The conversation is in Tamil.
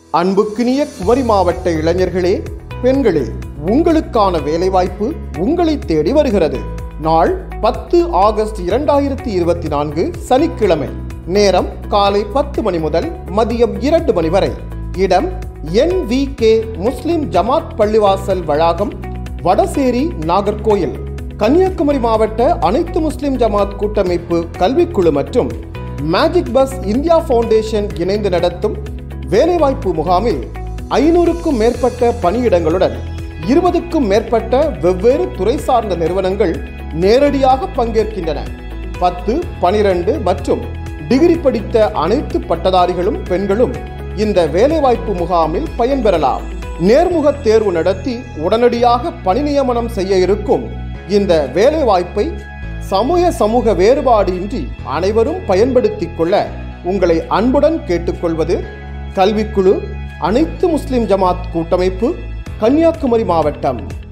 அன்புக்கினிய குமரி மாவட்ட இளைஞர்களே பெண்களே உங்களுக்கான வேலைவாய்ப்பு உங்களை தேடி வருகிறது நாள் பத்து ஆகஸ்ட் இரண்டாயிரத்தி இருபத்தி நான்கு சனிக்கிழமை நேரம் காலை பத்து மணி முதல் மதியம் இரண்டு மணி வரை இடம் என் வி கே முஸ்லிம் ஜமாத் பள்ளிவாசல் வளாகம் வடசேரி நாகர்கோயில் கன்னியாகுமரி மாவட்ட அனைத்து முஸ்லிம் ஜமாத் கூட்டமைப்பு கல்விக்குழு மற்றும் மேஜிக் பஸ் இந்தியா ஃபவுண்டேஷன் இணைந்து நடத்தும் வேலைவாய்ப்பு முகாமில் ஐநூறுக்கும் மேற்பட்ட பணியிடங்களுடன் இருபதுக்கும் மேற்பட்ட வெவ்வேறு துறை சார்ந்த நிறுவனங்கள் நேரடியாக பங்கேற்கின்றன பத்து பனிரெண்டு மற்றும் டிகிரி படித்த அனைத்து பட்டதாரிகளும் பெண்களும் இந்த வேலைவாய்ப்பு முகாமில் பயன்பெறலாம் நேர்முக தேர்வு நடத்தி உடனடியாக பணி நியமனம் செய்ய இருக்கும் இந்த வேலைவாய்ப்பை சமூக சமூக வேறுபாடு இன்றி அனைவரும் பயன்படுத்திக் கொள்ள உங்களை அன்புடன் கேட்டுக்கொள்வது கல்விக்குழு அனைத்து முஸ்லிம் ஜமாத் கூட்டமைப்பு கன்னியாகுமரி மாவட்டம்